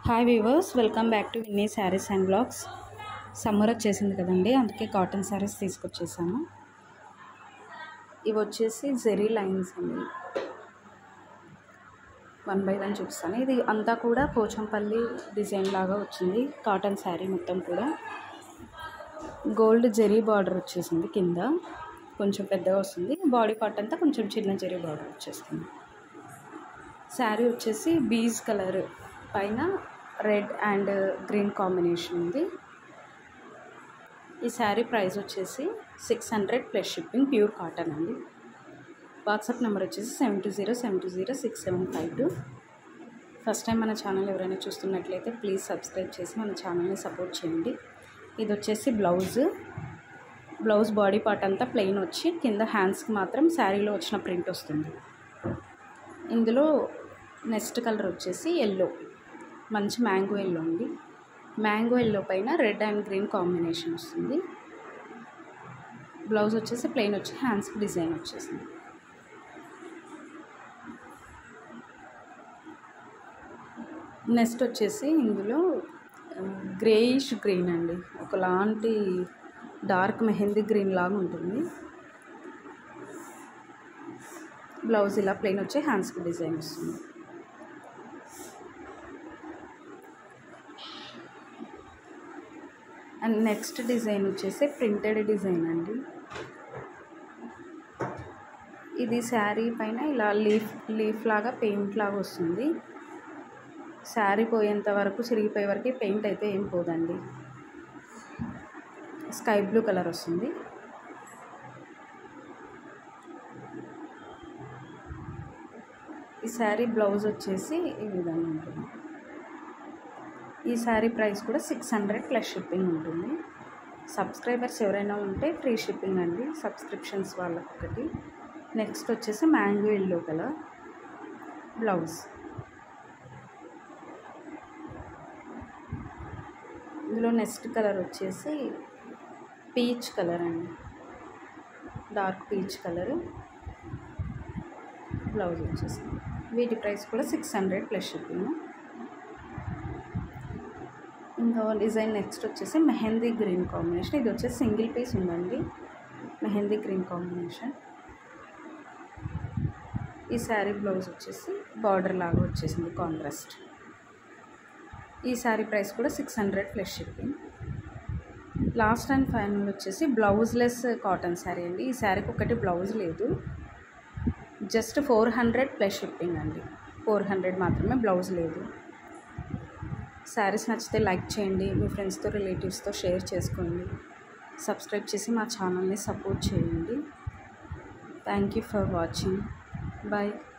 hi weavers welcome back to Vinni saris and blogs summer వచ్చేసింది కదండి అందుకే కాటన్ శారీస్ తీసుకొచ్చేసాను ఇవి వచ్చేసి జెరీ లైన్స్ అండి వన్ బై వన్ చూపిస్తాను ఇది అంతా కూడా పోచంపల్లి డిజైన్ లాగా వచ్చింది కాటన్ శారీ మొత్తం కూడా గోల్డ్ జెరీ బార్డర్ వచ్చేసింది కింద కొంచెం పెద్దగా వస్తుంది బాడీ పార్ట్ అంతా కొంచెం చిన్న జెరీ బార్డర్ వచ్చేస్తుంది శారీ వచ్చేసి బీజ్ కలర్ పైన రెడ్ అండ్ గ్రీన్ కాంబినేషన్ ఉంది ఈ శారీ ప్రైస్ వచ్చేసి six hundred plus shipping pure cotton అండి వాట్సాప్ నెంబర్ వచ్చేసి seven two zero seven two zero six seven five two first time మన ఛానల్ ఎవరైనా చూస్తున్నట్లయితే ప్లీజ్ సబ్స్క్రైబ్ చేసి మన ఛానల్ని సపోర్ట్ చేయండి ఇది వచ్చేసి బ్లౌజ్ బ్లౌజ్ బాడీ పార్ట్ అంతా ప్లెయిన్ వచ్చి కింద హ్యాండ్స్కి మాత్రం శారీలో వచ్చిన ప్రింట్ వస్తుంది ఇందులో నెక్స్ట్ కలర్ వచ్చేసి ఎల్లో మంచి మ్యాంగో ఎల్లో అండి మ్యాంగో ఎల్లో పైన రెడ్ అండ్ గ్రీన్ కాంబినేషన్ వస్తుంది బ్లౌజ్ వచ్చేసి ప్లెయిన్ వచ్చి హ్యాండ్స్కి డిజైన్ వచ్చేసింది నెక్స్ట్ వచ్చేసి ఇందులో గ్రేయిష్ గ్రీన్ అండి ఒకలాంటి డార్క్ మెహందీ గ్రీన్ లాగా ఉంటుంది బ్లౌజ్ ఇలా ప్లెయిన్ వచ్చి హ్యాండ్స్కి డిజైన్ వస్తుంది అండ్ నెక్స్ట్ డిజైన్ వచ్చేసి ప్రింటెడ్ డిజైన్ అండి ఇది శారీ పైన ఇలా లీఫ్ లీఫ్ లాగా పెయింట్ లాగా వస్తుంది శారీ పోయేంత వరకు చిరిగిపోయే వరకు పెయింట్ అయితే ఏం పోదండి స్కై బ్లూ కలర్ వస్తుంది ఈ శారీ బ్లౌజ్ వచ్చేసి ఈ విధంగా ఉంటుంది ఈ శారీ ప్రైస్ కూడా సిక్స్ హండ్రెడ్ ప్లస్ షిప్పింగ్ ఉంటుంది సబ్స్క్రైబర్స్ ఎవరైనా ఉంటే ఫ్రీ షిప్పింగ్ అండి సబ్స్క్రిప్షన్స్ వాళ్ళకి ఒకటి నెక్స్ట్ వచ్చేసి మ్యాంగో ఎల్లో కలర్ బ్లౌజ్ ఇందులో నెక్స్ట్ కలర్ వచ్చేసి పీచ్ కలర్ అండి డార్క్ పీచ్ కలరు బ్లౌజ్ వచ్చేసి వీటి ప్రైస్ కూడా సిక్స్ హండ్రెడ్ ప్లస్ షిప్పింగ్ ఇంకా డిజైన్ నెక్స్ట్ వచ్చేసి మెహందీ గ్రీన్ కాంబినేషన్ ఇది వచ్చేసి సింగిల్ పీస్ ఉందండి మెహందీ గ్రీన్ కాంబినేషన్ ఈ శారీ బ్లౌజ్ వచ్చేసి బార్డర్ లాగా వచ్చేసింది కాంట్రాస్ట్ ఈ శారీ ప్రైస్ కూడా six hundred plus shipping last and final వచ్చేసి బ్లౌజ్లెస్ కాటన్ శారీ అండి ఈ శారీకి ఒకటి బ్లౌజ్ లేదు just four hundred plus shipping అండి ఫోర్ హండ్రెడ్ మాత్రమే బ్లౌజ్ లేదు శారీస్ నచ్చితే లైక్ చేయండి మీ ఫ్రెండ్స్తో రిలేటివ్స్తో షేర్ చేసుకోండి సబ్స్క్రైబ్ చేసి మా ఛానల్ని సపోర్ట్ చేయండి thank you for watching bye